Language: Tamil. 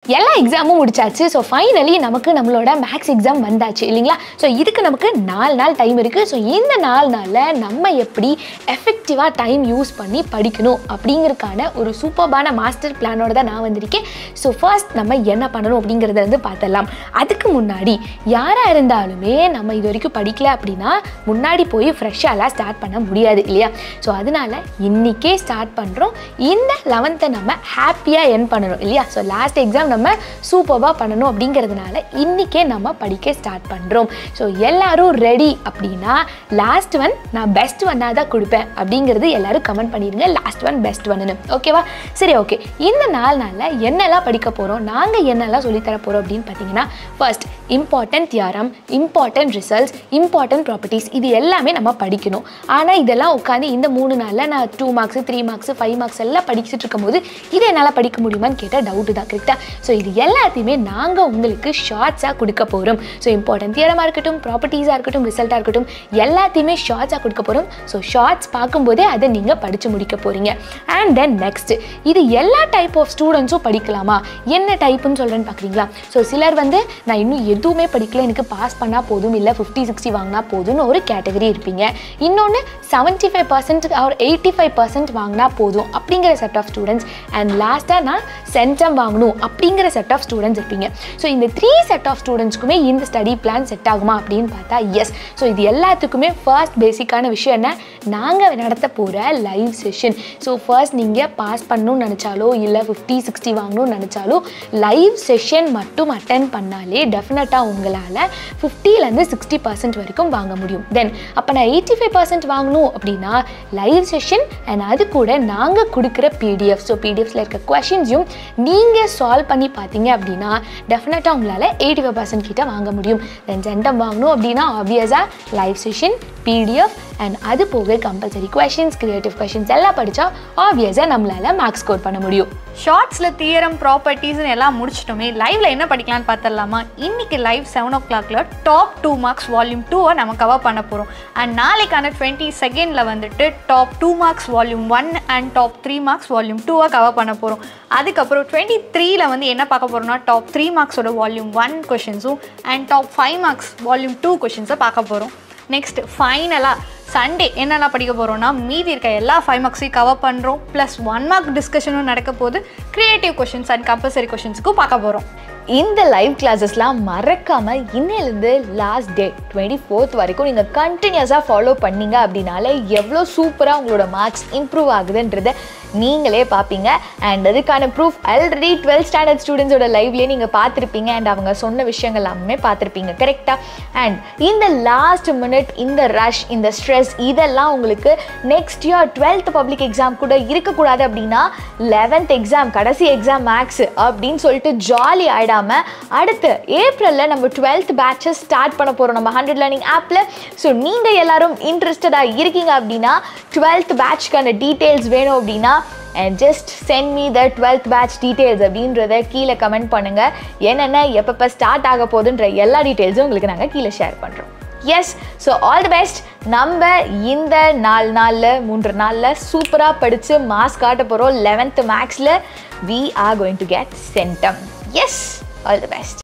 எல்லா எக்ஸாமும் முடிச்சாச்சு ஸோ ஃபைனலி நமக்கு நம்மளோட மேக்ஸ் எக்ஸாம் வந்தாச்சு இல்லைங்களா ஸோ இதுக்கு நமக்கு நாலு நாள் டைம் இருக்குது ஸோ இந்த நாலு நாளில் நம்ம எப்படி எஃபெக்டிவாக டைம் யூஸ் பண்ணி படிக்கணும் அப்படிங்கிறதுக்கான ஒரு சூப்பர்பான மாஸ்டர் பிளானோட தான் நான் வந்திருக்கேன் ஸோ ஃபர்ஸ்ட் நம்ம என்ன பண்ணணும் அப்படிங்கிறத வந்து பார்த்துடலாம் அதுக்கு முன்னாடி யாராக இருந்தாலுமே நம்ம இது வரைக்கும் படிக்கல அப்படின்னா முன்னாடி போய் ஃப்ரெஷ்ஷாலாம் ஸ்டார்ட் பண்ண முடியாது இல்லையா ஸோ அதனால இன்றைக்கே ஸ்டார்ட் பண்ணுறோம் இந்த லெவன்த்தை நம்ம ஹாப்பியாக என் பண்ணணும் இல்லையா ஸோ லாஸ்ட் எக்ஸாம் நம்ம சூப்பராக பண்ணணும் அப்படிங்கிறதுனால இன்றைக்கே நம்ம படிக்க ஸ்டார்ட் பண்ணுறோம் ஸோ எல்லாரும் ரெடி அப்படின்னா லாஸ்ட் ஒன் நான் பெஸ்ட் ஒன்னாக தான் கொடுப்பேன் அப்படிங்கிறது எல்லாரும் கமெண்ட் பண்ணிடுங்க லாஸ்ட் ஒன் பெஸ்ட் ஒன்னு ஓகேவா சரி ஓகே இந்த நாலு நாளில் என்னெல்லாம் படிக்க போகிறோம் நாங்கள் என்னெல்லாம் சொல்லித்தர போகிறோம் அப்படின்னு பார்த்தீங்கன்னா first important theorem important results important properties இது எல்லாமே நம்ம படிக்கணும் ஆனால் இதெல்லாம் உட்காந்து இந்த மூணு நாளில் நான் two marks three marks five marks எல்லாம் படிச்சுட்டு இருக்கும்போது இதை என்னால் படிக்க முடியுமான்னு கேட்டால் டவுட்டு தான் கரெக்டாக ஸோ இது எல்லாத்தையுமே நாங்கள் உங்களுக்கு ஷார்ட்ஸாக கொடுக்க போகிறோம் ஸோ இம்பார்ட்டன்ட் தியரமாக இருக்கட்டும் ப்ராப்பர்ட்டிஸாக இருக்கட்டும் ரிசல்ட்டாக இருக்கட்டும் எல்லாத்தையுமே ஷார்ட்ஸாக கொடுக்க போகிறோம் ஸோ ஷார்ட்ஸ் பார்க்கும்போதே அதை நீங்கள் படித்து முடிக்க போகிறீங்க அண்ட் தென் நெக்ஸ்ட் இது எல்லா டைப் ஆஃப் ஸ்டூடெண்ட்ஸும் படிக்கலாமா என்ன டைப்புன்னு சொல்கிறேன்னு பார்க்குறீங்களா ஸோ சிலர் வந்து நான் இன்னும் எதுவுமே படிக்கல எனக்கு பாஸ் பண்ணால் போதும் இல்லை ஃபிஃப்டி சிக்ஸ்டி வாங்கினா போதும்னு ஒரு கேட்டகரி இருப்பீங்க இன்னொன்று செவன்ட்டி ஃபைவ் பர்சன்ட் ஒரு எயிட்டி ஃபைவ் பர்சன்ட் வாங்கினா போதும் அப்படிங்கிற செட் ஆஃப் ஸ்டூடெண்ட்ஸ் அண்ட் லாஸ்ட்டாக நான் சென்டம் வாங்கணும் அப்படிங்கிற செட் ஆஃப் ஸ்டூடெண்ட்ஸ் இருப்பீங்க ஸோ இந்த த்ரீ செட் ஆஃப் ஸ்டூடெண்ட்ஸ்க்குமே இந்த ஸ்டடி பிளான் செட் ஆகுமா அப்படின்னு பார்த்தா எஸ் ஸோ இது எல்லாத்துக்குமே ஃபர்ஸ்ட் பேசிக்கான விஷயம் என்ன நாங்கள் நடத்த போகிற லைவ் செஷன் ஸோ ஃபர்ஸ்ட் நீங்கள் பாஸ் பண்ணணும்னு நினச்சாலோ இல்லை ஃபிஃப்டி சிக்ஸ்டி வாங்கணும்னு நினச்சாலோ லைவ் செஷன் மட்டும் அட்டன் பண்ணாலே டெஃபினட்டாக உங்களால் ஃபிஃப்டிலேருந்து சிக்ஸ்டி பர்சன்ட் வரைக்கும் வாங்க முடியும் தென் அப்போ நான் எயிட்டி ஃபைவ் பர்சன்ட் வாங்கணும் அப்படின்னா லைவ் செஷன் அண்ட் அது கூட நாங்கள் கொடுக்குற பிடிஎஃப் ஸோ பிடிஎஃப்ஸில் இருக்க கொஷின்ஸையும் நீங்கள் சால்வ் பண்ணி பார்த்தீங்க அப்படின்னா டெஃபினட்டாக உங்களால் எயிட்டி ஃபைவ் பர்சன்ட் கிட்ட வாங்க முடியும் தென் சென்டம் வாங்கணும் அப்படின்னா ஆப்வியஸாக லைவ் செஷன் பிடிஎஃப் அண்ட் அது போக கம்பல்சரி கொஷின்ஸ் கிரியேட்டிவ் கொஷின்ஸ் எல்லாம் படித்தா ஆப்வியஸாக நம்மளால் மார்க்ஸ் ஸ்கோர் பண்ண முடியும் ஷார்ட்ஸில் தியரம் ப்ராப்பர்ட்டிஸ்னு எல்லாம் முடிச்சிட்டோமே லைவ்ல என்ன படிக்கலாம்னு பார்த்துடலாமா இன்னைக்கு லைவ் செவன் ஓ கிளாக்ல டாப் டூ மார்க்ஸ் வால்யூம் டூவை நம்ம கவர் பண்ண போகிறோம் அண்ட் நாளைக்கான டுவெண்ட்டி செகண்டில் வந்துட்டு top two marks volume one and top three marks volume டூவை கவர் பண்ண போகிறோம் அதுக்கப்புறம் டுவெண்ட்டி த்ரீல வந்து என்ன பார்க்க போகிறோம்னா டாப் த்ரீ மார்க்ஸோட வால்யூம் ஒன் கொஷின்ஸும் and top five marks volume two கொஷின்ஸை பார்க்க போகிறோம் நெக்ஸ்ட் ஃபைனலாக சண்டே என்னெல்லாம் படிக்க போகிறோம்னா மீதி இருக்க எல்லா ஃபைவ் மார்க்ஸையும் கவர் பண்ணுறோம் ப்ளஸ் ஒன் மார்க் டிஸ்கஷனும் நடக்க போது க்ரியேட்டிவ் கொஷின்ஸ் அண்ட் கம்பல்சரி கொஷின்ஸுக்கும் பார்க்க போகிறோம் இந்த லைவ் கிளாஸஸ்லாம் மறக்காம இன்னையிலேருந்து லாஸ்ட் டே டுவெண்ட்டி ஃபோர்த் வரைக்கும் நீங்கள் கண்டினியூஸாக ஃபாலோ பண்ணீங்க அப்படின்னால எவ்வளோ சூப்பராக உங்களோட மார்க்ஸ் இம்ப்ரூவ் ஆகுதுன்றதை நீங்களே பார்ப்பீங்க அண்ட் அதுக்கான ப்ரூஃப் ஆல்ரெடி டுவெல்த் ஸ்டாண்டர்ட் ஸ்டூடெண்ட்ஸோட லைவ்லேயே நீங்கள் பார்த்துருப்பீங்க அண்ட் அவங்க சொன்ன விஷயங்கள் எல்லாமே பார்த்துருப்பீங்க கரெக்டாக அண்ட் இந்த லாஸ்ட் மினிட் இந்த ரஷ் இந்த ஸ்ட்ரெஸ் இதெல்லாம் உங்களுக்கு next year twelfth public exam கூட இருக்கக்கூடாது அப்படின்னா லெவன்த் எக்ஸாம் கடைசி எக்ஸாம் மேக்ஸ் அப்படின்னு சொல்லிட்டு ஜாலி ஆகிடாமல் அடுத்து ஏப்ரலில் நம்ம டுவெல்த் பேட்சஸ் ஸ்டார்ட் பண்ண போகிறோம் நம்ம ஹண்ட்ரட் லேர்னிங் ஆப்பில் ஸோ நீங்கள் எல்லாரும் இன்ட்ரெஸ்டடாக இருக்கீங்க அப்படின்னா டுவெல்த் பேட்ச்க்கான டீட்டெயில்ஸ் வேணும் அப்படின்னா and just send me the twelfth batch details அப்படின்றத கீழே கமெண்ட் பண்ணுங்கள் என்னென்ன எப்பப்போ ஸ்டார்ட் ஆக போகுதுன்ற எல்லா டீட்டெயில்ஸும் உங்களுக்கு நாங்கள் கீழே ஷேர் பண்ணுறோம் yes so all the best நம்ம இந்த நாலு நாளில் மூன்று நாளில் சூப்பராக படித்து மாஸ் காட்ட போகிறோம் லெவன்த்து மேக்ஸில் we are going to get centum yes all the best